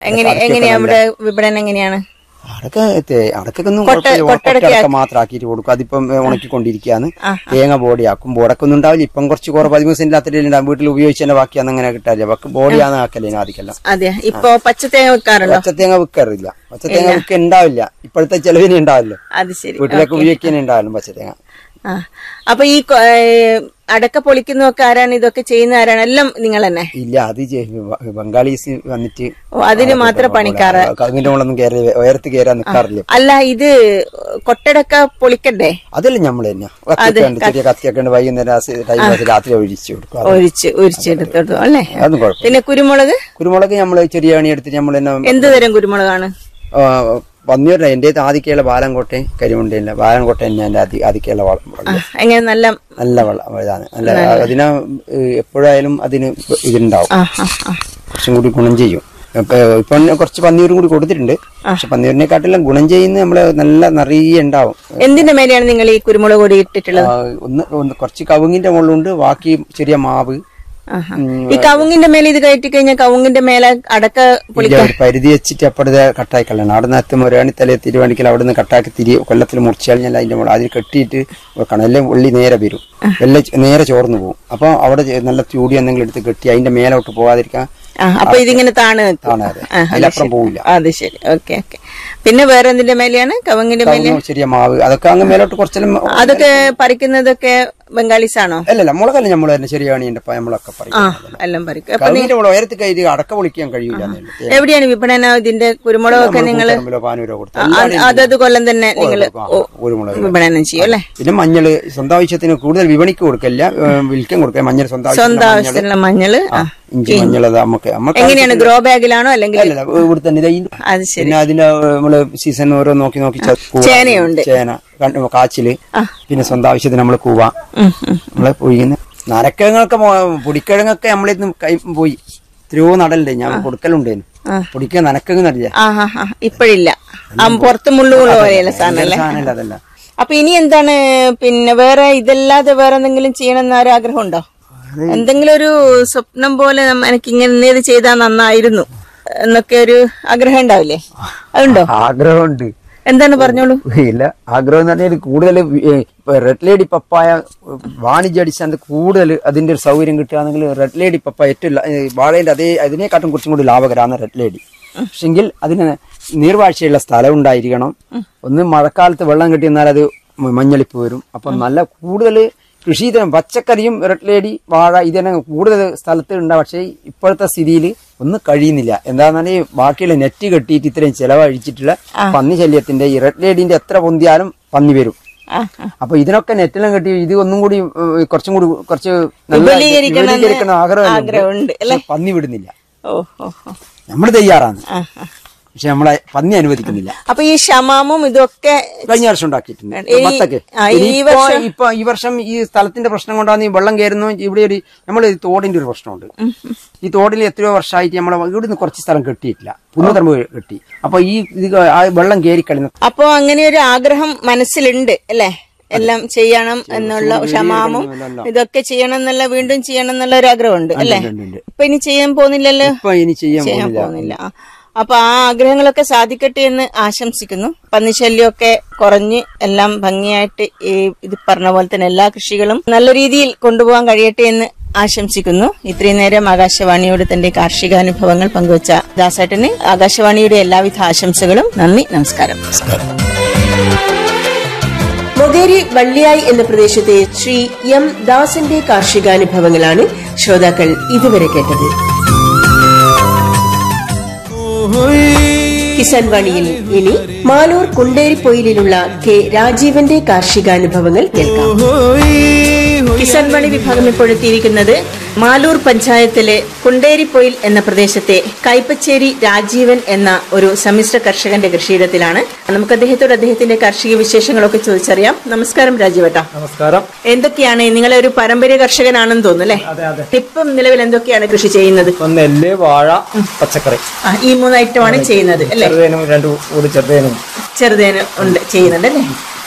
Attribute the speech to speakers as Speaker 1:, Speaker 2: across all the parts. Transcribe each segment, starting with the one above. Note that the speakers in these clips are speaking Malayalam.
Speaker 1: എങ്ങനെ എങ്ങനെയാ ഇവിടെ വിപണനം എങ്ങനെയാണ്
Speaker 2: അടക്ക തേ- അടക്കൊന്നും
Speaker 1: കൊട്ട-
Speaker 2: കുഴപ്പമില്ല.
Speaker 1: കൊട്ടടക്ക
Speaker 2: കൊട്ടടക്ക മാത്രം ആക്കിയിട്ട് കൊടുക്കും അതിപ്പം ഏ, ഉണക്കിക്കൊണ്ടിരിക്കുകയാണ് തേങ്ങ ബോഡിയാക്കും ബോഡൊക്കെ ഉണ്ടാവില്ല ഇപ്പം കുറച്ച് കുറവ് പതിമൂന്ന് സെന്റിൽ അത്രയും വീട്ടിൽ ഉപയോഗിച്ചതിന്റെ ബാക്കിയാന്ന് അങ്ങനെ കിട്ടാറില്ല ബാക്കി ബോഡിയാണ് ആക്കല്ലേ ആദ്യക്കെല്ലാം
Speaker 1: അതെ ഇപ്പൊ പച്ചത്തേങ്ങ വെക്കാറുണ്ടോ
Speaker 2: പച്ചത്തേങ്ങ വിൽക്കാറില്ല പച്ചത്തേങ്ങ വിൽക്ക ഉണ്ടാവില്ല ഇപ്പോഴത്തെ ചെലവിന് ഉണ്ടാവില്ലോ
Speaker 1: അത് ശരി
Speaker 2: വീട്ടിലൊക്കെ ഉപയോഗിക്കാൻ ഉണ്ടാവില്ല പച്ചത്തേങ്ങ
Speaker 1: ആ അപ്പൊ ഈ കൊ- ഏ, അടക്ക പൊളിക്കുന്നതൊക്കെ ആരാണ് ഇതൊക്കെ ചെയ്യുന്ന ആരാണ് എല്ലാം നിങ്ങൾ തന്നെ
Speaker 2: ഇല്ല അത് ചെ- ബ- ബംഗാളീസ് വന്നിട്ട്
Speaker 1: ഓ അതിന് മാത്രം പണിക്കാറ്
Speaker 2: കവിന്റെ മുകളൊന്നും കയറി ഉയരത്ത് കയറാൻ നിൽക്കാറില്ല
Speaker 1: അല്ല ഇത് കൊട്ടടക്ക പൊളിക്കണ്ടേ
Speaker 2: അതല്ല നമ്മള് തന്നെ കത്തിയൊക്കെ ഉണ്ട് ചെറിയ കത്തിയൊക്കെ ഉണ്ട് വൈകുന്നേരം ആ സ- ടൈം ആയിട്ട് രാത്രി ഒഴിച്ചു കൊടുക്കും അത്
Speaker 1: ഒരിച്ച് ഒരിച്ചെടുത്തോട്ടു അല്ലേ
Speaker 2: അതൊന്നും കുഴപ്പമില്ല
Speaker 1: പിന്നെ കുരുമുളക്
Speaker 2: കുരുമുളക് നമ്മള് ചെറിയ അണി എടുത്തിട്ട് നമ്മൾ തന്നെ
Speaker 1: എന്ത് തരം കുരുമുളകാണ്
Speaker 2: പന്നിയുടെ എന്റെ ആദ്യക്കുള്ള ബാലൻകോട്ടെ കരിമുണ്ടയില്ല ബാലൻകോട്ട തന്നെ എന്റെ ആദ്യ ആദ്യക്കുള്ള വളം
Speaker 1: ആ, എങ്ങനെ നല്ല
Speaker 2: നല്ല വളം ഇതാണ് നല്ല അതിന് എപ്പോഴായാലും അതിന് ഇതുണ്ടാവും
Speaker 1: ആ ആ ആ
Speaker 2: കുറച്ചും കൂടി ഗുണം ചെയ്യും ഇപ്പൊ ഇപ്പൊ കുറച്ച് പന്നീരും കൂടി കൊടുത്തിട്ടുണ്ട് പക്ഷെ പന്നീരിനെക്കാട്ടിലും ഗുണം ചെയ്യുന്ന നമ്മള് നല്ല നിറയെ ഉണ്ടാവും
Speaker 1: എന്തിന്റെ മേലെയാണ് നിങ്ങൾ ഈ കുരുമുളക് പൊടി ഇട്ടിട്ടുള്ളത്
Speaker 2: ആ, ഒന്ന് ഒന്ന് കുറച്ച് കവുങ്ങിന്റെ മുകളിലുണ്ട് ബാക്കി ചെറിയ മാവ്
Speaker 1: ആഹാ. ഈ കവുങ്ങിന്റെ മേലെ ഇത് കയറ്റി കഴിഞ്ഞാൽ കവുങ്ങിന്റെ മേലെ അടക്ക പൊളി
Speaker 2: ഇല്ല, ഒരു പരിധി വെച്ചിട്ട് അപ്പുറത്തെ കട്ടായി കളയണം അവിടെ നിന്ന് എത്തുമ്പോൾ ഒരാണി തലയെ തിരുവണ്ടിക്കൽ അവിടെ നിന്ന് കട്ടാക്കി തിരി കൊല്ലത്തിൽ മുറിച്ച് കഴിഞ്ഞാൽ അതിന്റെ മുകളിൽ അതിൽ കെട്ടിയിട്ട് വെക്കണം എല്ലാം ഉള്ളി നേരെ വരും എല്ലാം ചെ- നേരെ ചോർന്നു പോകും അപ്പൊ അവിടെ ചെ- നല്ല ചൂടി എന്തെങ്കിലും എടുത്ത് കെട്ടി അതിന്റെ മേലോട്ട് പോകാതിരിക്കാൻ
Speaker 1: ആ അപ്പൊ ഇതിങ്ങനെ താണ് നിൽക്കും
Speaker 2: ആണ് അതെ
Speaker 1: ആ, അത്
Speaker 2: അതിലപ്പുറം
Speaker 1: ശരി.
Speaker 2: പോവില്ല
Speaker 1: അത് ശരി ഓക്കെ ഓക്കെ പിന്നെ വേറെ എന്തിന്റെ മേലെയാണ് കവുങ്ങിന്റെ മേലെ
Speaker 2: കവുങ്ങ് ചെറിയ മാവ് അതൊക്കെ അങ്ങ് മേലോട്ട് കുറച്ചെല്ലാം
Speaker 1: അതൊക്കെ പറിക്കുന്നതൊക്കെ ബംഗാളീസ് ആണോ
Speaker 2: അല്ലല്ല മുളകല്ല നമ്മൾ തന്നെ ചെറിയ ഉണ്ട് നമ്മളൊക്കെ പറയും
Speaker 1: ആ എല്ലാം പറിക്കും അപ്പൊ
Speaker 2: കവുങ്ങിന്റെ മുളക് ഉയരത്തിൽ കയറി അടക്ക പൊളിക്കാൻ കഴിയില്ല എന്നേ ഉള്ളൂ. തേങ്ങ
Speaker 1: എവിടെയാണ് വിപണനം ഇതിന്റെ കുരുമുളകൊക്കെ നിങ്ങൾ
Speaker 2: നൂറ്റമ്പതോ പാനൂരോ കൊടുത്ത്
Speaker 1: അതത് കൊല്ലം തന്നെ നിങ്ങൾ
Speaker 2: ഒരു മുളക്
Speaker 1: വിപണനം ചെയ്യും അല്ലെ
Speaker 2: പിന്നെ മഞ്ഞള് സ്വന്തം ആവശ്യത്തിന് കൂടുതൽ വിപണിക്ക് കൊടുക്കില്ല ഏഹ് വിൽക്കാൻ കൊടുക്കുക മഞ്ഞൾ സ്വന്തം
Speaker 1: സ്വന്തം
Speaker 2: ആവശ്യത്തിന്
Speaker 1: ആവശ്യത്തിനുള്ള മഞ്ഞള് ആ.
Speaker 2: ഇഞ്ചി മഞ്ഞൾ അത് നമുക്ക് നമുക്ക്
Speaker 1: എങ്ങനെയാണ് ഗ്രോ ബാഗിലാണോ അല്ലെങ്കിൽ
Speaker 2: അല്ലല്ല ഇവിടെ തന്നെ ഇതാ ഈ-
Speaker 1: അത് ശരി
Speaker 2: പിന്നെ അതിന്റെ ഏഹ്, നമ്മള് സീസൺ ഓരോ നോക്കി നോക്കി ച- കൂവ,
Speaker 1: ചേനയുണ്ട്.
Speaker 2: ചേന കണ്ട് കാച്ചില് പിന്നെ സ്വന്തം ആവശ്യത്തിന് നമ്മള് കൂവ
Speaker 1: ഉം, ഉം.
Speaker 2: നമ്മളെ പൊഴിയുന്ന നരക്കിഴങ്ങൊക്കെ മോ- പൊടിക്കിഴങ്ങൊക്കെ നമ്മളിന്ന് കൈ പോയി എത്രയോ നടലുണ്ട് ഞാൻ കൊടുക്കലുണ്ടേനു
Speaker 1: ആ.
Speaker 2: പൊടിക്കാൻ നനക്കിഴങ്ങ് നടില്ല
Speaker 1: ആ ഹാ ഹാ ഇപ്പഴില്ല ആ പുറത്ത് മുള്ളുള്ള പോലെയുള്ള സാധനം അല്ലേ
Speaker 2: സാധനമല്ല അതല്ല
Speaker 1: അപ്പൊ ഇനി എന്താണ് പിന്നെ വേറെ ഇതല്ലാതെ വേറെ എന്തെങ്കിലും ചെയ്യണമെന്ന് ഒരു ആഗ്രഹമുണ്ടോ എന്തെങ്കിലും ഒരു സ്വപ്നം പോലെ നമ്മ- എനിക്ക് ഇങ്ങനെ ഇത് ചെയ്താൽ നന്നായിരുന്നു എന്നൊക്കെ ഒരു ആഗ്രഹം ഉണ്ടാവില്ലേ അതുണ്ടോ
Speaker 2: ആഗ്രഹമുണ്ട്
Speaker 1: എന്താണ് പറഞ്ഞോളൂ
Speaker 2: ഇല്ല ആഗ്രഹം എന്ന് പറഞ്ഞാൽ കൂടുതൽ റെഡ് ലേഡി പപ്പായ വാണിജ്യ അടിസ്ഥാനത്തിൽ കൂടുതൽ അതിന്റെ ഒരു സൗകര്യം കിട്ടുകയാണെങ്കിൽ റെഡ് ലേഡി പപ്പായ ഏറ്റവും ല- ഏ, വാഴേന്റെ അതേ അതിനെക്കാട്ടും കുറച്ചും കൂടി ലാഭകരമാണ് റെഡ് ലേഡി പക്ഷെങ്കിൽ അതിന് നീർവാഴ്ചയുള്ള സ്ഥലം ഉണ്ടായിരിക്കണം ഒന്ന് മഴക്കാലത്ത് വെള്ളം കിട്ടിയെന്നാൽ അത് മ- മഞ്ഞളിപ്പ് വരും അപ്പം നല്ല കൂടുതൽ കൃഷി ചെയ്ത പച്ചക്കറിയും റെഡ് ലേഡി വാഴ ഇതിനെ കൂടുതൽ സ്ഥലത്ത് ഉണ്ടാവും പക്ഷേ ഇപ്പോഴത്തെ സ്ഥിതിയിൽ ഒന്നും കഴിയുന്നില്ല എന്താണെന്ന് പറഞ്ഞാൽ ബാക്കിയുള്ള നെറ്റ് കെട്ടിയിട്ട് ഇത്രയും ചെലവഴിച്ചിട്ടുള്ള പന്നി ശല്യത്തിന്റെ ഈ റെഡ് ലേഡിന്റെ എത്ര പൊന്തിയാലും പന്നി വരും
Speaker 1: ആ ആ.
Speaker 2: അപ്പൊ ഇതിനൊക്കെ നെറ്റിലും കെട്ടി ഇത് ഒന്നും കൂടി ഏഹ്, കുറച്ചും കൂടി കുറച്ച് നല്ല
Speaker 1: വിപുലീകരിക്കണമെന്ന്
Speaker 2: വിപുലീകരിക്കണം ആഗ്രഹമുണ്ട്
Speaker 1: ആഗ്രഹമുണ്ട്,
Speaker 2: പക്ഷെ പന്നി വിടുന്നില്ല
Speaker 1: ഓ ഓ ഓ.
Speaker 2: നമ്മൾ തയ്യാറാണ്
Speaker 1: ആ, ആ.
Speaker 2: പക്ഷെ നമ്മളെ പന്നി അനുവദിക്കുന്നില്ല
Speaker 1: അപ്പൊ ഈ ഷമാമും ഇതൊക്കെ
Speaker 2: കഴിഞ്ഞ വർഷം ഉണ്ടാക്കിയിട്ടുണ്ട്
Speaker 1: ഈ-
Speaker 2: മത്തൊക്കെ
Speaker 1: ആ, ഈ
Speaker 2: ഇനിയിപ്പോ ഇപ്പൊ ഈ വർഷം ഈ സ്ഥലത്തിന്റെ പ്രശ്നം കൊണ്ടാണ് ഈ വെള്ളം കയറുന്നു ഇവിടെ ഒരു നമ്മൾ തോടിന്റെ ഒരു പ്രശ്നമുണ്ട് ഈ തോടിൽ എത്രയോ വർഷമായിട്ട് നമ്മളെ ഇവിടുന്ന് കുറച്ച് സ്ഥലം കെട്ടിയിട്ടില്ല പുന്നതറമ്പ് കെട്ടി അപ്പൊ ഈ ഇത് ആ വെള്ളം കയറി കളിയുന്ന
Speaker 1: അപ്പോ അങ്ങനെ ഒരു ആഗ്രഹം മനസ്സിലുണ്ട് അല്ലേ എല്ലാം ചെയ്യണം എന്നുള്ള ക്ഷമാമും ഇതൊക്കെ ചെയ്യണം എന്നുള്ള വീണ്ടും ചെയ്യണം എന്നുള്ള ഒരു ആഗ്രഹമുണ്ട് അല്ലേ
Speaker 2: ഉണ്ട്, ഉണ്ട്.
Speaker 1: ഇപ്പൊ ഇനി ചെയ്യാൻ പോകുന്നില്ലല്ലോ
Speaker 2: ഇപ്പൊ ഇനി ചെയ്യാൻ
Speaker 1: ചെയ്യാൻ
Speaker 2: പോകുന്നില്ല
Speaker 1: പോകുന്നില്ല ആ. അപ്പൊ ആ ആഗ്രഹങ്ങളൊക്കെ സാധിക്കട്ടെ എന്ന് ആശംസിക്കുന്നു പന്നിശല്യമൊക്കെ കുറഞ്ഞ് എല്ലാം ഭംഗിയായിട്ട് ഈ ഇത് പറഞ്ഞ പോലെ തന്നെ എല്ലാ കൃഷികളും നല്ല രീതിയിൽ കൊണ്ടുപോകാൻ കഴിയട്ടെ എന്ന് ആശംസിക്കുന്നു ഇത്രയും നേരം ആകാശവാണിയോട് തന്റെ കാർഷികാനുഭവങ്ങൾ പങ്കുവച്ച ദാസേട്ടന് ആകാശവാണിയുടെ എല്ലാവിധ ആശംസകളും നന്ദി നമസ്കാരം
Speaker 3: മൊകേരി വള്ളിയായി എന്ന പ്രദേശത്തെ ശ്രീ എം ദാസന്റെ കാർഷികാനുഭവങ്ങളാണ് ശ്രോതാക്കൾ ഇതുവരെ കേട്ടത് കിസാൻ വാണിയിൽ ഇനി മാലൂർ കുണ്ടേരിപ്പൊയിലുള്ള കെ രാജീവന്റെ കാർഷികാനുഭവങ്ങൾ കേൾക്കാം
Speaker 1: കിസാൻ വാണി വിഭാഗം ഇപ്പോൾ എത്തിയിരിക്കുന്നത് മാലൂർ പഞ്ചായത്തിലെ കുണ്ടേരിപ്പൊയിൽ എന്ന പ്രദേശത്തെ കൈപ്പച്ചേരി രാജീവൻ എന്ന ഒരു സമ്മിശ്ര കർഷകന്റെ കൃഷിയിടത്തിലാണ് നമുക്ക് അദ്ദേഹത്തോട് അദ്ദേഹത്തിന്റെ കാർഷിക വിശേഷങ്ങളൊക്കെ ചോദിച്ചറിയാം നമസ്കാരം രാജീവട്ട
Speaker 4: നമസ്കാരം
Speaker 1: എന്തൊക്കെയാണ് നിങ്ങളെ ഒരു പാരമ്പര്യ കർഷകനാണെന്ന് തോന്നുന്നു
Speaker 4: അതെ അതെ
Speaker 1: അല്ലേ ഇപ്പം നിലവിൽ എന്തൊക്കെയാണ് കൃഷി ചെയ്യുന്നത്
Speaker 4: ഇപ്പൊ നെല്ല് വാഴ പച്ചക്കറി
Speaker 1: ആ, ഈ മൂന്ന് ഐറ്റമാണ് ചെയ്യുന്നത് അല്ലേ
Speaker 4: ചെറുതേനും രണ്ടു കൂടി ചെറുതേനും
Speaker 1: ചെറുതേന് ഉണ്ട് ചെയ്യുന്നുണ്ട് അല്ലേ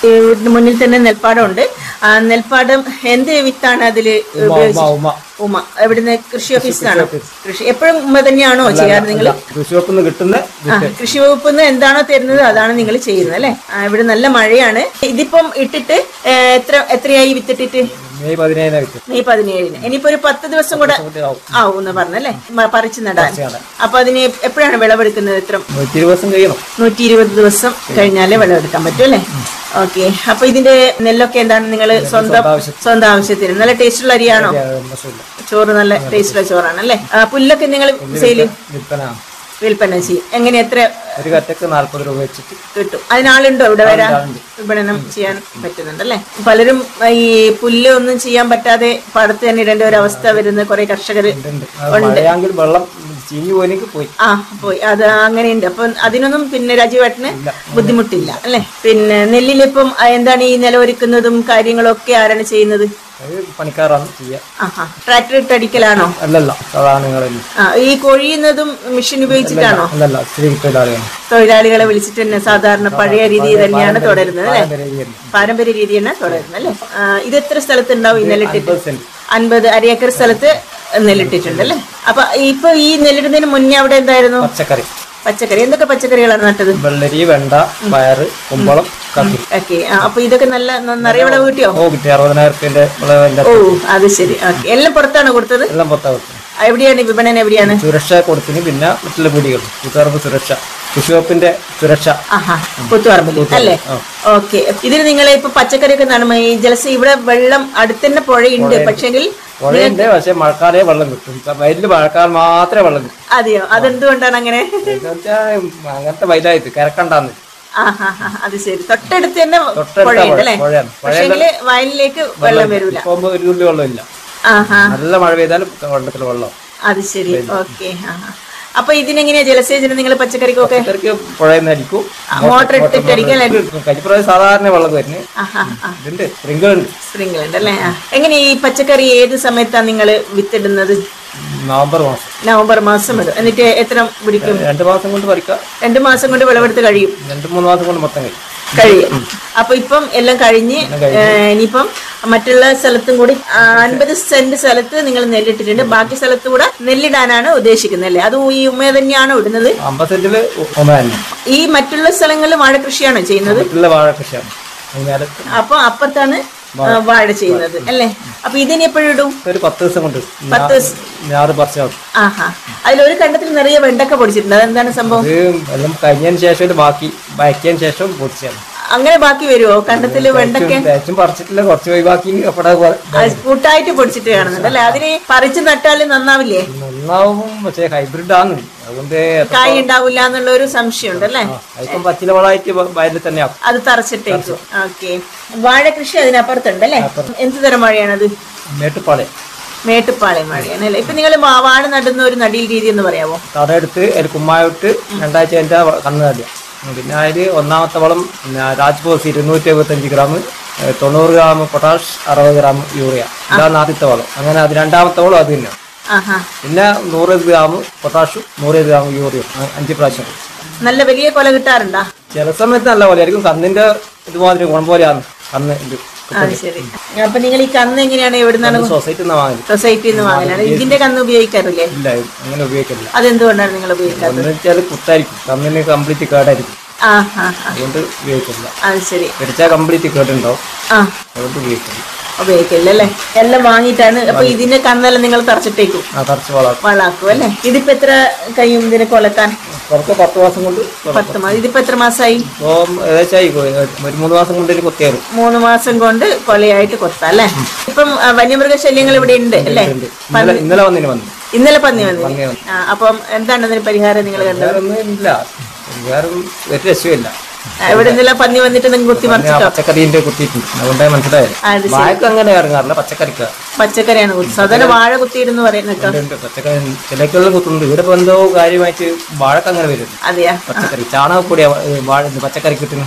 Speaker 1: ഈ വീടിന് മുന്നിൽ തന്നെ നെൽപ്പാടമുണ്ട് ആ നെൽപ്പാടം എന്ത് വിത്താണ് അതില്
Speaker 4: ഉമ
Speaker 1: ഉപയോഗിച്ചത്?
Speaker 4: ഉമ
Speaker 1: ഉമ എവിടുന്ന് കൃഷി ഓഫീസിലാണോ കൃഷി എപ്പോഴും ഉമ തന്നെയാണോ ചെയ്യാറ് നിങ്ങൾ
Speaker 4: കൃഷി വകുപ്പിൽ നിന്ന് കിട്ടുന്ന
Speaker 1: ആ കൃഷി വകുപ്പിൽ നിന്ന് എന്താണോ തരുന്നത് അതാണ് നിങ്ങൾ ചെയ്യുന്നത് അല്ലേ ആ, ഇവിടെ നല്ല മഴയാണ് ഇതിപ്പം ഇട്ടിട്ട് ഏ, എത്ര എത്രയായി വിത്തിട്ടിട്ട്
Speaker 4: മെയ് പതിനേഴിന് കിട്ടും
Speaker 1: മെയ് പതിനേഴിന് ഇനിയിപ്പോ ഒരു പത്ത് ദിവസം കൂടെ
Speaker 4: ആവും.
Speaker 1: ആവും എന്ന് പറഞ്ഞല്ലേ മ- പറിച്ച് നടാൻ
Speaker 4: നടാൻ.
Speaker 1: അപ്പൊ അതിന് എപ്പോഴാണ് വിളവെടുക്കുന്നത് എത്ര
Speaker 4: നൂറ്റി ദിവസം കഴിയണം
Speaker 1: നൂറ്റി ഇരുപത് ദിവസം കഴിഞ്ഞാലേ വിളവെടുക്കാൻ പറ്റും അല്ലേ ഓക്കെ അപ്പൊ ഇതിന്റെ നെല്ലൊക്കെ എന്താണ് നിങ്ങൾ സ്വന്തം
Speaker 4: ആവശ്യത്തിന്.
Speaker 1: സ്വന്തം ആവശ്യത്തിന് നല്ല ടേസ്റ്റുള്ള അരിയാണോ
Speaker 4: മോശമില്ല
Speaker 1: ചോറ് നല്ല ടേസ്റ്റുള്ള ചോറാണ് അല്ലേ ആ, പുല്ലൊക്കെ നിങ്ങൾ സെയിൽ
Speaker 4: വിൽപ്പന
Speaker 1: വിൽപ്പന ചെയ്യും എങ്ങനെ എത്ര
Speaker 4: ഒരു കറ്റക്ക് നാല്പത് രൂപ വെച്ചിട്ട്
Speaker 1: കിട്ടും അതിനാളുണ്ടോ ഇവിടെ വരാൻ
Speaker 4: ആളുണ്ട്.
Speaker 1: വിപണനം ചെയ്യാൻ പറ്റുന്നുണ്ടല്ലേ പലരും ഈ പുല്ല് ഒന്നും ചെയ്യാൻ പറ്റാതെ പാടത്ത് തന്നെ ഇടേണ്ട ഒരു അവസ്ഥ വരുന്ന കുറെ കർഷകർ
Speaker 4: ഉണ്ട് അത് മഴയാങ്കിൽ വെള്ളം ചീഞ്ഞു പോയിലേക്ക് പോയി
Speaker 1: ആ പോയി അത് അങ്ങനെയുണ്ട് അപ്പൊ അതിനൊന്നും പിന്നെ രാജീവേട്ടന് ബുദ്ധിമുട്ടില്ല അല്ലെ പിന്നെ നെല്ലിലിപ്പം ആ, എന്താണ് ഈ നിലവൊരുക്കുന്നതും കാര്യങ്ങളും ഒക്കെ ആരാണ് ചെയ്യുന്നത്
Speaker 4: അത് പണിക്കാരാണ് ചെയ്യുക
Speaker 1: ആഹാ ട്രാക്ടർ ഇട്ടടിക്കലാണോ
Speaker 4: അല്ലല്ല സാധാരണങ്ങളെല്ലാം
Speaker 1: ആ ഈ കൊഴിയുന്നതും മെഷീൻ ഉപയോഗിച്ചിട്ടാണോ
Speaker 4: അല്ലല്ല സ്ത്രീ തൊഴിലാളിയാണ്
Speaker 1: തൊഴിലാളികളെ വിളിച്ചിട്ട് തന്നെ സാധാരണ പഴയ രീതി തന്നെയാണ് തുടരുന്നത് അല്ലെ
Speaker 4: പാരമ്പര്യ രീതിയല്ല.
Speaker 1: പാരമ്പര്യ രീതി തന്നെ തുടരുന്നത് അല്ലെ ഇത് എത്ര സ്ഥലത്തുണ്ടാവും ഈ നെല്ലിട്ടിട്ട്
Speaker 4: അമ്പത് സെന്റ്
Speaker 1: അൻപത് അരയേക്കർ സ്ഥലത്ത് നെല്ലിട്ടിട്ടുണ്ട് അല്ലെ അപ്പൊ ഇപ്പൊ ഈ നെല്ലിടുന്നതിന് മുന്നേ അവിടെ എന്തായിരുന്നു
Speaker 4: പച്ചക്കറി
Speaker 1: പച്ചക്കറി എന്തൊക്കെ പച്ചക്കറികളാണ് നട്ടത്
Speaker 4: വെള്ളരി വെണ്ട പയറ് കുമ്പളം കത്തി
Speaker 1: ഓക്കെ അപ്പൊ ഇതൊക്കെ നല്ല ന- നിറയെ വിളവ് കിട്ടിയോ
Speaker 4: ഓ കിട്ടി അറുപതിനായിരം റുപ്യന്റെ വിളവെല്ലാം
Speaker 1: ഓ അത് ശരി ഓക്കെ എല്ലാം പുറത്താണോ കൊടുത്തത്
Speaker 4: എല്ലാം പുറത്താ കൊടുത്തത്
Speaker 1: എവിടെയാണ് ഈ വിപണനം എവിടെയാണ്
Speaker 4: സുരക്ഷ കൊടുത്തിന് പിന്നെ മറ്റുള്ള പീടികൾ കൂത്തുപറമ്പ് സുരക്ഷ കൃഷി വകുപ്പിന്റെ സുരക്ഷ
Speaker 1: ആഹാ കുത്തുപറമ്പിൽ അല്ലേ ഓക്കെ ഇതിന് നിങ്ങൾ ഇപ്പൊ പച്ചക്കറിയൊക്കെ നടുമ്പോ ഈ ജലസ ഇവിടെ വെള്ളം അടുത്തന്നെ പുഴയുണ്ട് പക്ഷെങ്കിൽ
Speaker 4: പുഴയുണ്ട് പക്ഷെ മഴക്കാലേ വെള്ളം കിട്ടും ഇപ്പൊ വയലിൽ മഴക്കാലം മാത്രമേ വെള്ളം കിട്ടും
Speaker 1: അതെയോ അതെന്തുകൊണ്ടാണ് അങ്ങനെ
Speaker 4: എന്ന് വെച്ചാൽ അങ്ങനത്തെ വയലായിട്ട് കിരക്കണ്ടാന്ന്
Speaker 1: ആഹാ ഹാ, അത് ശരി തൊട്ടടുത്ത് തന്നെ
Speaker 4: തൊട്ടടുത്ത
Speaker 1: പുഴയുണ്ട് അല്ലേ
Speaker 4: പുഴയാണ്.
Speaker 1: പക്ഷെങ്കില് വയലിലേക്ക് വെള്ളം വരൂല
Speaker 4: ഇപ്പൊ ഒരു തുള്ളി വെള്ളമില്ല
Speaker 1: ആഹാ
Speaker 4: നല്ല മഴ പെയ്താലും വെള്ളത്തിൽ വെള്ളം
Speaker 1: അത് ശരി ഓക്കെ അപ്പൊ ഇതിനെങ്ങനെയാ ജലസേചനം നിങ്ങൾ പച്ചക്കറിക്കൊക്കെ
Speaker 4: പച്ചക്കറിക്ക് പുഴയിൽ നിന്ന് അടിക്കും
Speaker 1: മോട്ടർ ഇട്ടിട്ട് അടിക്കാൻ
Speaker 4: കരിപ്പുറം സാധാരണ വെള്ളം വരുന്നത്
Speaker 1: ആഹാ ആ
Speaker 4: ഇതുണ്ട് സ്പ്രിങ്കിൾ ഉണ്ട്
Speaker 1: സ്പ്രിംഗിൾ ഉണ്ട് അല്ലേ ആ. എങ്ങനെ ഈ പച്ചക്കറി ഏത് സമയത്താണ് നിങ്ങൾ വിത്തിടുന്നത്
Speaker 4: നവംബർ മാസം
Speaker 1: നവംബർ മാസം ഇടും എന്നിട്ട് എത്ര പിടിക്കും
Speaker 4: രണ്ട് മാസം കൊണ്ട് പറിക്കാം
Speaker 1: രണ്ട് മാസം കൊണ്ട് വിളവെടുത്ത് കഴിയും
Speaker 4: രണ്ട് മൂന്ന് മാസം കൊണ്ട് മൊത്തം കഴിയും
Speaker 1: കഴിയും അപ്പൊ ഇപ്പം എല്ലാം കഴിഞ്ഞ് ഏ, ഇനിയിപ്പം മറ്റുള്ള സ്ഥലത്തും കൂടി ആ, അൻപത് സെന്റ് സ്ഥലത്ത് നിങ്ങൾ നെല്ലിട്ടിട്ടുണ്ട് ബാക്കി സ്ഥലത്ത് കൂടെ നെല്ലിടാനാണ് ഉദ്ദേശിക്കുന്നത് അല്ലേ അത് ഈ ഉമ്മ തന്നെയാണോ ഇടുന്നത്
Speaker 4: അമ്പത് സെന്റില് ഒമ തന്നെ
Speaker 1: ഈ മറ്റുള്ള സ്ഥലങ്ങളിൽ വാഴ കൃഷിയാണോ ചെയ്യുന്നത്
Speaker 4: മറ്റുള്ള വാഴ കൃഷിയാണ് അതിനകത്ത്
Speaker 1: അപ്പൊ അപ്പുറത്താണ് ആ, വാഴ ചെയ്യുന്നത് അല്ലേ അപ്പൊ ഇതിന് എപ്പോഴും ഇടും
Speaker 4: ഒരു പത്ത് ദിവസം കൊണ്ട്
Speaker 1: പത്ത് ദിവസം.
Speaker 4: ഞാറ് പറിച്ചാൽ
Speaker 1: ആഹാ അതിലൊരു കണ്ടത്തിൽ നിറയെ വെണ്ടക്ക പൊടിച്ചിട്ടുണ്ട് അതെന്താണ് സംഭവം
Speaker 4: അത് എല്ലാം കഴിഞ്ഞതിന് ശേഷം ഇത് ബാക്കി ബാക്കിയതിന് ശേഷം പൊടിച്ചാണ്
Speaker 1: അങ്ങനെ ബാക്കി വരുമോ കണ്ടത്തില് വെണ്ടക്ക
Speaker 4: തേച്ചും പറിച്ചിട്ടില്ല കുറച്ച് ഒഴിവാക്കി അപ്പടെ
Speaker 1: അത് കൂട്ടായിട്ട് പൊടിച്ചിട്ട് കാണുന്നുണ്ട് അല്ലെ അതിന് പറിച്ച് നട്ടാല് നന്നാവില്ലേ
Speaker 4: നന്നാവും പക്ഷേ ഹൈബ്രിഡ് ആണ് അതുകൊണ്ട് എത്ര-
Speaker 1: കായ് ഉണ്ടാവില്ല എന്നുള്ള ഒരു സംശയമുണ്ട് അല്ലേ
Speaker 4: അതിപ്പം പച്ചില വളമായിട്ട് വയലിൽ തന്നെ ആക്കും
Speaker 1: അത് തറച്ചിട്ടേക്കും ഓക്കെ വാഴ കൃഷി അതിനപ്പുറത്തുണ്ട് അല്ലേ എന്ത് തരം വാഴയാണത്
Speaker 4: മേട്ടുപ്പാളെ
Speaker 1: മേട്ടുപ്പാളയം വാഴയാണ് അല്ലേ ഇപ്പൊ നിങ്ങൾ വാഴ നടുന്ന ഒരു നടീൽ രീതി എന്ന് പറയാമോ
Speaker 4: തടയെടുത്ത് അതിൽ കുമ്മായിട്ട് രണ്ടാഴ്ച കഴിഞ്ഞാൽ കണ്ണ് നടുക പിന്നെ അതിൽ ഒന്നാമത്തെ വളം പിന്നെ രാജ്ബോസ് ഇരുന്നൂറ്റി എഴുപത്തഞ്ച് ഗ്രാം ഏഹ് തൊണ്ണൂറ് ഗ്രാം പൊട്ടാഷ് അറുപത് ഗ്രാം യൂറിയ ഇതാണ് ആദ്യത്തെ വളം അങ്ങനെ അത് രണ്ടാമത്തെ വളം അത് തന്നെയാണ്
Speaker 1: ആഹാ
Speaker 4: പിന്നെ നൂറ് ഗ്രാം പൊട്ടാഷും നൂറ് ഗ്രാം യൂറിയും അ- അഞ്ച് പ്രാവശ്യം
Speaker 1: നല്ല വലിയ കൊല കിട്ടാറുണ്ടാ
Speaker 4: ചില സമയത്ത് നല്ല പോലെയായിരിക്കും കന്നിന്റെ ഇതുമാതിരി ഗുണം പോലെയാണ് കന്ന് ഇത്
Speaker 1: അത് ശരി അപ്പൊ നിങ്ങൾ ഈ കന്ന് എങ്ങനെയാണ് എവിടുന്നാണ്
Speaker 4: സൊസൈറ്റിയിൽ നിന്ന് വാങ്ങല്
Speaker 1: സൊസൈറ്റിയിൽ നിന്ന് വാങ്ങലാണ് ഇതിന്റെ കന്ന് ഉപയോഗിക്കാറില്ലേ
Speaker 4: ഇല്ല അങ്ങനെ ഉപയോഗിക്കില്ല
Speaker 1: അതെന്തുകൊണ്ടാണ് നിങ്ങൾ ഉപയോഗിക്കാത്തത്
Speaker 4: എന്ന് വെച്ചാൽ കുത്തായിരിക്കും കന്നിന് കംപ്ലീറ്റ് കേടായിരിക്കും
Speaker 1: ആ ആ ആ.
Speaker 4: അതുകൊണ്ട് ഉപയോഗിക്കില്ല
Speaker 1: അത് ശരി
Speaker 4: പിടിച്ചാൽ കംപ്ലീറ്റ് കേടുണ്ടാവും
Speaker 1: ആ
Speaker 4: അതുകൊണ്ട് ഉപയോഗിക്കില്ല
Speaker 1: ഉപയോഗിക്കില്ല അല്ലേ എല്ലാം വാങ്ങിയിട്ടാണ് അപ്പൊ ഇതിന്റെ കന്നെല്ലാം നിങ്ങൾ തറച്ചിട്ടേക്കും
Speaker 4: ആ കുറച്ച് വളർത്തും
Speaker 1: വളാക്കും അല്ലേ ഇതിപ്പോ എത്ര കഴിയും ഇതിനെ കൊലക്കാൻ
Speaker 4: കുറച്ച് പത്ത് മാസം കൊണ്ട്
Speaker 1: പത്ത് മാസം ഇതിപ്പോ എത്ര മാസമായി
Speaker 4: ഇപ്പോൾ ഏകദേശം ആയി പോയി. ഒരു മൂന്ന് മാസം കൊണ്ട് ഇതിന് കൊത്തിയായിരുന്നു
Speaker 1: മൂന്ന് മാസം കൊണ്ട് കൊലയായിട്ട് കൊത്താം അല്ലേ ഇപ്പം ആ, വന്യമൃഗ ശല്യങ്ങൾ ഇവിടെ ഉണ്ട് അല്ലേ
Speaker 4: ഇന്നലെ ഇന്നലെ വന്നിന് വന്നു
Speaker 1: ഇന്നലെ പന്നി വന്നു
Speaker 4: പന്നി വന്നു.
Speaker 1: ആ, അപ്പം എന്താണ് അതിന് പരിഹാരം നിങ്ങൾ കണ്ടത്
Speaker 4: വേറെ ഒന്നും ഇല്ല വേറെ ഒരു രക്ഷയില്ല
Speaker 1: ആ, ഇവിടെ ഇന്നലെ പന്നി വന്നിട്ട് നിങ്ങൾ കുത്തി
Speaker 4: പിന്നെ ആ
Speaker 1: മറിച്ചിട്ടോ
Speaker 4: പച്ചക്കറീന്റെ കുത്തിയിട്ടുണ്ട് അതുകൊണ്ടേ മനസ്സിലായത്
Speaker 1: അത് ശരി
Speaker 4: വാഴക്ക് അങ്ങനെ ഇറങ്ങാറില്ല പച്ചക്കറിക്ക്
Speaker 1: പച്ചക്കറിയാണ് കുത്തി സാധാരണ വാഴ കുത്തിയിരുന്നു പറയുന്നത് കേട്ടോ
Speaker 4: ഉണ്ട് പച്ചക്കറി ചിലക്കുള്ള കുത്തുന്നുണ്ട് ഇവിടെ ഇപ്പൊ എന്തോ കാര്യമായിട്ട് വാഴക്ക് അങ്ങനെ വരും
Speaker 1: അതെയാ
Speaker 4: പച്ചക്കറി ചാണകപ്പൊടിയാ ഏ, വാഴ ഇത് പച്ചക്കറി കിട്ടുന്നു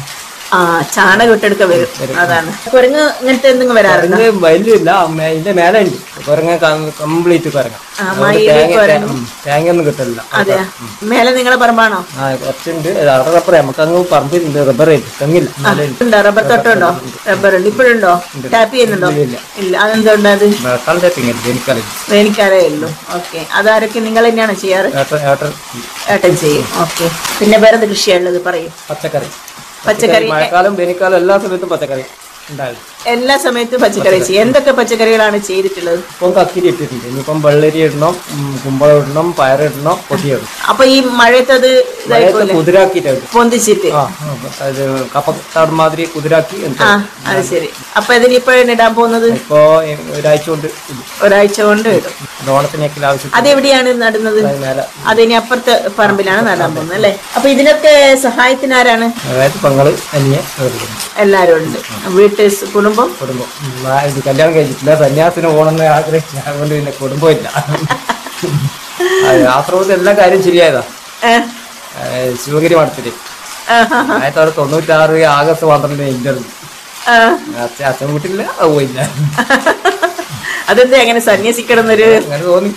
Speaker 1: ആ ചാണകം ഇട്ടെടുക്ക വരും അതാണ് കുരങ്ങ് ഇങ്ങനത്തെ എന്തെങ്കിലും വരാറുണ്ടോ
Speaker 4: കുരങ്ങ് വലിയില്ല മേ- ഇതിന്റെ മേലെ ഉണ്ട് കുരങ്ങ കംപ്ലീറ്റ് കുരങ്ങ
Speaker 1: ആ, മയില്, കുരങ്ങ്.
Speaker 4: തേങ്ങ ഒന്നും കിട്ടില്ല
Speaker 1: അതെയാ മേലെ നിങ്ങളെ പറമ്പാണോ
Speaker 4: ആ കുറച്ചുണ്ട് അവിടെ റബ്ബർ നമുക്ക് അങ്ങ് പറമ്പിലുണ്ട് റബ്ബർ തെങ്ങില്ല മേലെ ഉണ്ട്.
Speaker 1: ഉണ്ടോ റബ്ബർ തോട്ടമുണ്ടോ റബ്ബർ ഉണ്ട് ഇപ്പോഴുണ്ടോ ടാപ്പ് ചെയ്യുന്നുണ്ടോ ഇല്ല അതെന്തുകൊണ്ട് അത്
Speaker 4: മഴക്കാലത്തെ തെങ്ങില്ല എനിക്കറിയില്ല
Speaker 1: വേനിക്കാരേ ഉള്ളൂ ഓക്കെ അതാരൊക്കെ നിങ്ങൾ തന്നെയാണോ ചെയ്യാറ്
Speaker 4: ഏട്ടൻ ഏട്ടൻ
Speaker 1: ഏട്ടൻ ചെയ്യും ഓക്കെ പിന്നെ വേറെ എന്ത് കൃഷിയുള്ളത് പറയും
Speaker 4: പച്ചക്കറി
Speaker 1: പച്ചക്കറി
Speaker 4: മഴക്കാലം വേനൽക്കാലം എല്ലാ സമയത്തും പച്ചക്കറി ഉണ്ടായിരുന്നു
Speaker 1: എല്ലാ സമയത്തും പച്ചക്കറി ചെയ്യും എന്തൊക്കെ പച്ചക്കറികളാണ് ചെയ്തിട്ടുള്ളത്
Speaker 4: ഇപ്പം കക്കിരി ഇട്ടിട്ടുണ്ട് ഇനിയിപ്പം വെള്ളരി ഇടണം ഉം, കുമ്പളം ഇടണം പയറിടണം പൊടി ഇടണം
Speaker 1: അപ്പൊ ഈ മഴയത്ത് അത് ഇതായിപ്പോലെ
Speaker 4: കുതിരാക്കിയിട്ടുണ്ട്
Speaker 1: പൊന്തിച്ചിട്ട്
Speaker 4: ആ ആ, അത് കപ്പത്താട് മാതിരി കുതിരാക്കി എന്നിട്ട്
Speaker 1: ആ അത് ശരി അപ്പൊ ഇതിനിപ്പോഴാണ് ഇടാൻ പോകുന്നത്
Speaker 4: ഇപ്പോ ഒരാഴ്ച കൊണ്ട് ഇത്
Speaker 1: ഒരാഴ്ച കൊണ്ട് ഇടും
Speaker 4: ഇത് ഓണത്തിനേക്കിൽ ആവശ്യം
Speaker 1: അതെവിടെയാണ് നടുന്നത്
Speaker 4: മേലെ
Speaker 1: അതിനി അപ്പുറത്തെ പറമ്പിലാണ് നടാൻ പോകുന്നത് അല്ലേ അപ്പൊ ഇതിനൊക്കെ സഹായത്തിന് ആരാണ്
Speaker 4: അതായത് പെങ്ങള് അനിയെ എടുക്കുന്നു
Speaker 1: എല്ലാരും ഉണ്ട് വീട്ട് സ് കുടുംബം
Speaker 4: കുടുംബം ഉം, ആ, ഇത് കല്യാണം കഴിച്ചിട്ടില്ല സന്യാസിന് പോകണമെന്ന് ആഗ്രഹിച്ചില്ല അതുകൊണ്ട് പിന്നെ കുടുംബമില്ല അത് ആശ്രമത്തിൽ എല്ലാ കാര്യം ശരിയായതാ
Speaker 1: ഏ?
Speaker 4: ആ, ശിവഗിരി മഠത്തില്
Speaker 1: ആഹാ.
Speaker 4: ആയിരത്തി തൊള്ളായിരത്തി തൊണ്ണൂറ്റാറ് ആഗസ്റ്റ് പന്ത്രണ്ടിന് ഇന്റർവ്യൂ
Speaker 1: ആ.
Speaker 4: അച്ഛൻ വീട്ടില്ല അത് പോയില്ല
Speaker 1: അതെന്താ അങ്ങനെ സന്യസിക്കണം എന്നൊരു
Speaker 4: അങ്ങനെ തോന്നി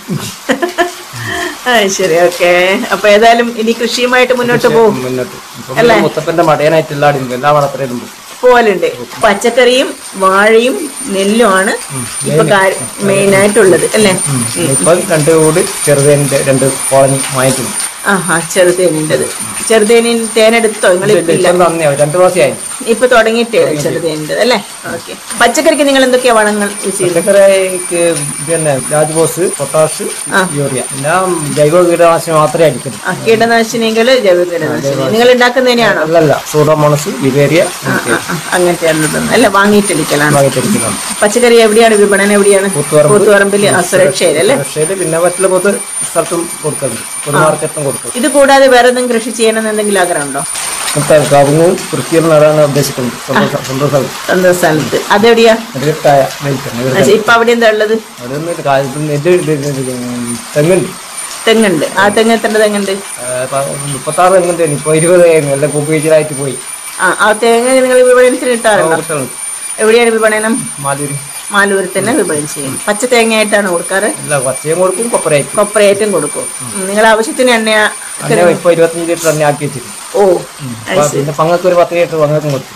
Speaker 1: ആ, ശരി ഓക്കെ അപ്പൊ ഏതായാലും ഇനി കൃഷിയുമായിട്ട് മുന്നോട്ട് പോകും
Speaker 4: മുന്നോട്ട് ഇപ്പം മുത്തപ്പന്റെ മടയനായിട്ടുള്ള ആടിന് എല്ലാ മടത്തിലും പോകും
Speaker 1: പോലുണ്ട് പച്ചക്കറിയും വാഴയും നെല്ലുമാണ് ഇപ്പൊ മെയിൻ ആയിട്ടുള്ളത് അല്ലേ
Speaker 4: ഇപ്പൊ രണ്ട് കൂട് ചെറുതേനിന്റെ രണ്ട് കോളനി വാങ്ങിക്കുന്നു
Speaker 1: ആഹാ ചെറുതേനിൻ്റെത് ചെറുതേനിൻ തേനെടുത്തോ നിങ്ങൾ ഇല്ല
Speaker 4: ഇപ്പം തന്നെയാ രണ്ടു മാസമായി
Speaker 1: ഇപ്പൊ തുടങ്ങിയിട്ടേ ചെറുതേനിൻ്റെത് അല്ലേ ഓക്കെ പച്ചക്കറിക്ക് നിങ്ങൾ എന്തൊക്കെയാ വളങ്ങൾ യൂസ് ചെയ്യുന്നത്
Speaker 4: പച്ചക്കറിക്ക് പിന്നെ രാജ്ബോസ് പൊട്ടാഷ് യൂറിയ എല്ലാം ജൈവ കീടനാശിനി മാത്രമേ അടിക്കുന്നു
Speaker 1: ആ കീടനാശിനികള് ജൈവ കീടനാശിനി നിങ്ങൾ ഉണ്ടാക്കുന്നതിനെയാണോ
Speaker 4: അല്ലല്ല സൂഡോമോണസ് വിവേരിയ
Speaker 1: ആ, ആ, അങ്ങനത്തെ അല്ല വാങ്ങിയിട്ടടിക്കലാണ്
Speaker 4: വാങ്ങിച്ചെടുക്കുന്നതാണ്
Speaker 1: പച്ചക്കറി എവിടെയാണ് വിപണനം എവിടെയാണ്
Speaker 4: കൂത്തുപറമ്പ്.
Speaker 1: കൂത്തുപറമ്പില് സുരക്ഷയിൽ അല്ലേ
Speaker 4: പക്ഷേ പിന്നെ മറ്റുള്ള പൊതു സ്ഥലത്തും കൊടുക്കുന്നുണ്ട് പൊതു മാർക്കറ്റും കൊടുക്കും
Speaker 1: ഇത് കൂടാതെ വേറെ എന്തെങ്കിലും കൃഷി ചെയ്യണമെന്ന് എന്തെങ്കിലും ആഗ്രഹമുണ്ടോ
Speaker 4: ഇപ്പം കവുങ്ങും കൃഷിയും നടാനാണ് ഉദ്ദേശിക്കുന്നത് സ്വന്തം സ്ഥ- സ്വന്തം സ്ഥലം
Speaker 1: സ്വന്തം സ്ഥലത്ത് അതെവിടെയാ
Speaker 4: നെല്ലിട്ടായ നെൽക്കണം
Speaker 1: പക്ഷെ ഇപ്പൊ അവിടെ എന്താ ഉള്ളത്
Speaker 4: അവിടെ നിന്ന് ഇത് കാ- ഇത് നെല്ല് ഇത് ഇത് ഇത് തെങ്ങുണ്ട്
Speaker 1: തെങ്ങുണ്ട് ആ തെങ്ങ് എത്ര തെങ്ങുണ്ട്
Speaker 4: ആ, പ- മുപ്പത്താറ് തെങ്ങുണ്ട് ഇപ്പൊ ഇരുപത് ആയിരുന്നു എല്ലാം കുപ്പിച്ചിലായിട്ട് പോയി
Speaker 1: ആ ആ തേങ്ങ നിങ്ങൾ വിപണനത്തിന് ഇട്ടാറുണ്ടോ
Speaker 4: കൊടുക്കുന്നുണ്ട്
Speaker 1: എവിടെയാണ് വിപണനം
Speaker 4: മാലൂര്
Speaker 1: മാലൂരിൽ തന്നെ വിപണനം ചെയ്യും പച്ച തേങ്ങയായിട്ടാണ് കൊടുക്കാറ്
Speaker 4: എല്ലാ പച്ചയും കൊടുക്കും കൊപ്പരയ്ക്കും
Speaker 1: കൊപ്രയേറ്റം കൊടുക്കും നിങ്ങൾ ആവശ്യത്തിന് എണ്ണ
Speaker 4: അങ്ങനെ ഇപ്പൊ ഇരുപത്തഞ്ച് ലിറ്റർ തന്നെ ആക്കി വെച്ചിരുന്നു
Speaker 1: ഓ
Speaker 4: അപ്പൊ പിന്നെ പങ്ങൾക്ക് ഒരു പത്ത് ലിറ്റർ പങ്ങൾക്കും കൊടുക്കും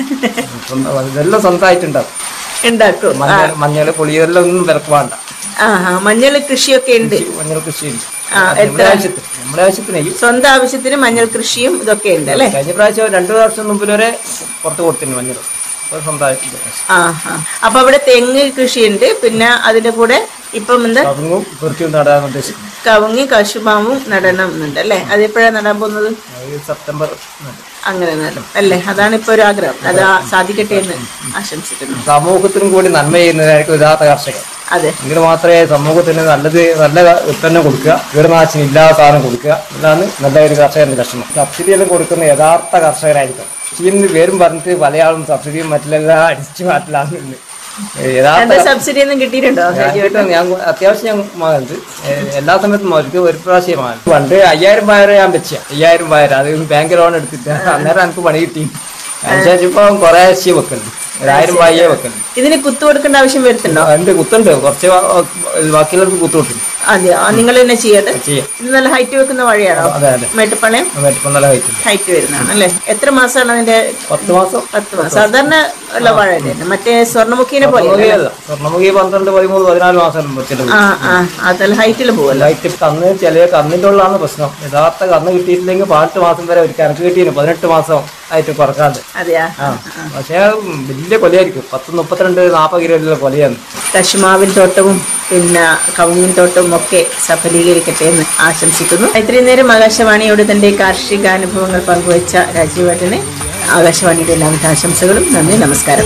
Speaker 4: സ്വന്തം- ഇതെല്ലാം സ്വന്തമായിട്ടുണ്ടാവും
Speaker 1: ഉണ്ടാക്കും
Speaker 4: മഞ്ഞൾ മഞ്ഞൾ പുളി ഇതെല്ലാം ഒന്നും വിലക്ക് വേണ്ട
Speaker 1: ആ ആ മഞ്ഞൾ കൃഷിയൊക്കെ ഉണ്ട്
Speaker 4: മഞ്ഞൾ കൃഷിയുണ്ട്
Speaker 1: ആ,
Speaker 4: നമ്മുടെ ആവശ്യത്തിന് നമ്മുടെ ആവശ്യത്തിന് ഈ
Speaker 1: സ്വന്തം ആവശ്യത്തിന് മഞ്ഞൾ കൃഷിയും ഇതൊക്കെ ഉണ്ട് അല്ലേ
Speaker 4: കഴിഞ്ഞ പ്രാവശ്യം രണ്ടു വർഷം മുമ്പിൽ വരെ പുറത്ത് കൊടുത്തിരുന്നു മഞ്ഞൾ ഇപ്പൊ സ്വന്തമായിട്ട്
Speaker 1: ആ ആ അപ്പൊ അവിടെ തെങ്ങ് കൃഷിയുണ്ട് പിന്നെ അതിന്റെ കൂടെ ഇപ്പം എന്താ
Speaker 4: കവുങ്ങും വൃത്തിയും നടാൻ ഉദ്ദേശിക്കുന്നു
Speaker 1: കവുങ്ങി കശുമാവും നടണം എന്നുണ്ട് അല്ലേ അതെപ്പോഴാണ് നടാൻ പോകുന്നത്
Speaker 4: അത് സെപ്റ്റംബർ നടും.
Speaker 1: അങ്ങനെ നടും അല്ലേ അതാണ് ഇപ്പൊ ഒരു ആഗ്രഹം അത് ആ- സാധിക്കട്ടെ എന്ന് ആശംസിക്കുന്നു
Speaker 4: സമൂഹത്തിനും കൂടി നന്മ ചെയ്യുന്നതായിരിക്കും യഥാർത്ഥ കർഷകൻ
Speaker 1: അതെ
Speaker 4: എങ്കിൽ മാത്രമേ സമൂഹത്തിന് നല്ലത് നല്ല ഉൽപ്പന്നം കൊടുക്കുക കീടനാശിനി ഇല്ലാത്ത സാധനം കൊടുക്കുക ഇതാണ് നല്ല ഒരു കർഷകന്റെ ലക്ഷണം സബ്സിഡി എല്ലാം കൊടുക്കുന്ന യഥാർത്ഥ കർഷകരായിരിക്കും കൃഷിന്ന് പേരും പറഞ്ഞിട്ട് പലയാളും സബ്സിഡിയും മറ്റിലെല്ലാം അടിച്ചു മാറ്റലാകുന്നുണ്ട് യഥാർത്ഥ
Speaker 1: എന്താ സബ്സിഡി ഒന്നും കിട്ടിയിട്ടുണ്ടോ
Speaker 4: ഞാൻ കേട്ടോ, ഞാൻ അത്യാവശ്യം ഞാൻ വാങ്ങുന്നത് ഏഹ് എല്ലാ സമയത്തും ഒരു ഒരു പ്രാവശ്യം വാങ്ങും പണ്ട് അയ്യായിരം രൂപ ഞാൻ വെച്ച അയ്യായിരം രൂപ അത് ബാങ്ക് ലോൺ എടുത്തിട്ട് അന്നേരം എനിക്ക് പണി കിട്ടി അതിനുശേഷം ഇപ്പൊ കുറെ ആഴ്ച വെക്കുന്നുണ്ട് ഒരായിരം രൂപയെ വെക്കുന്നുണ്ട്
Speaker 1: ഇതിന് കുത്തു കൊടുക്കേണ്ട ആവശ്യം വരുത്തുണ്ടോ
Speaker 4: ഉണ്ട് കുത്തുണ്ട് കുറച്ച് വാ- ബാക്കിയുള്ളവർക്ക് കുത്തു കൊടുക്കും
Speaker 1: അതെയോ നിങ്ങൾ തന്നെ ചെയ്യട്ടെ
Speaker 4: ചെയ്യാം
Speaker 1: ഇത് നല്ല ഹൈറ്റ് വെക്കുന്ന വഴിയാണോ
Speaker 4: അതെ അതെ
Speaker 1: മേട്ടുപ്പാളയം
Speaker 4: ഇപ്പം നല്ല കഴിച്ചില്ല
Speaker 1: ഹൈറ്റ് വരുന്നതാണ് അല്ലേ എത്ര മാസമാണ് അതിന്റെ
Speaker 4: പത്ത് മാസം
Speaker 1: പത്ത് മാസം സാധാരണ ഉള്ള വാഴ തന്നെ മറ്റേ സ്വർണ്ണമുഖീനെ പോലെ
Speaker 4: സ്വർണ്ണമുഖിയല്ല സ്വർണ്ണമുഖി പന്ത്രണ്ട് പതിമൂന്ന് പതിനാല് മാസം വെച്ചിട്ടുണ്ട്
Speaker 1: ആ ആ അതല്ല ഹൈറ്റിൽ പോവല്ലോ
Speaker 4: ലൈറ്റ് കന്ന് ചില കന്നിൻ്റെ ഉള്ളതാണ് പ്രശ്നം യഥാർത്ഥ കന്ന് കിട്ടിയിട്ടില്ലെങ്കിൽ പതിനെട്ട് മാസം വരെ ഒരു കണക്ക് കിട്ടിയിരുന്നു പതിനെട്ട് മാസം ആയിട്ട് കുറക്കാണ്ട്
Speaker 1: അതെയാ
Speaker 4: ആ പക്ഷേ വലിയ കൊലയായിരിക്കും പത്ത് മുപ്പത്തിരണ്ട് നാൽപ്പത് കിലോ കൊലയാണ്
Speaker 1: കശുമാവിൻ തോട്ടവും പിന്നെ കവുങ്ങിൻ തോട്ടവും ഒക്കെ സഫലീകരിക്കട്ടെ എന്ന് ആശംസിക്കുന്നു ഇത്രയും നേരം ആകാശവാണിയോട് തന്റെ കാർഷിക അനുഭവങ്ങൾ പങ്കുവച്ച രാജീവേട്ടന് ആകാശവാണിയുടെ എല്ലാവിധ ആശംസകളും നന്ദി നമസ്കാരം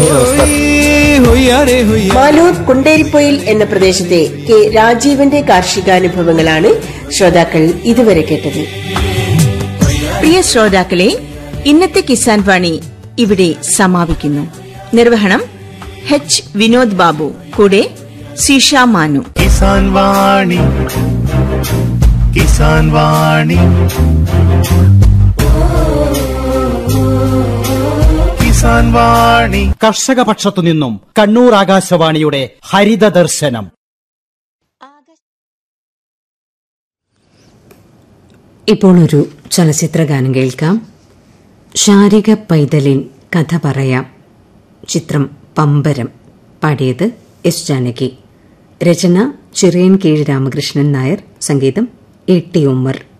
Speaker 1: മാലൂർ കുണ്ടേരിപ്പൊയിൽ എന്ന പ്രദേശത്തെ കെ രാജീവന്റെ കാർഷികാനുഭവങ്ങളാണ് ശ്രോതാക്കൾ ഇതുവരെ കേട്ടത് പ്രിയ ശ്രോതാക്കളെ ഇന്നത്തെ കിസാൻ വാണി ഇവിടെ സമാപിക്കുന്നു നിർവഹണം എച്ച് വിനോദ് ബാബു കൂടെ സീഷ മാനു
Speaker 5: കിസാൻ വാണി കിസാൻ വാണി കിസാൻ വാണി
Speaker 6: കർഷക പക്ഷത്തു നിന്നും കണ്ണൂർ ആകാശവാണിയുടെ ഹരിത ദർശനം
Speaker 7: ഇപ്പോൾ ഒരു ചലച്ചിത്ര ഗാനം കേൾക്കാം ശാരിക പൈതലിൻ കഥ പറയാം ചിത്രം പമ്പരം പാടിയത് എസ് ജാനകി രചന ചിറയൻ കീഴ് രാമകൃഷ്ണൻ നായർ സംഗീതം എ ടി ഉമ്മർ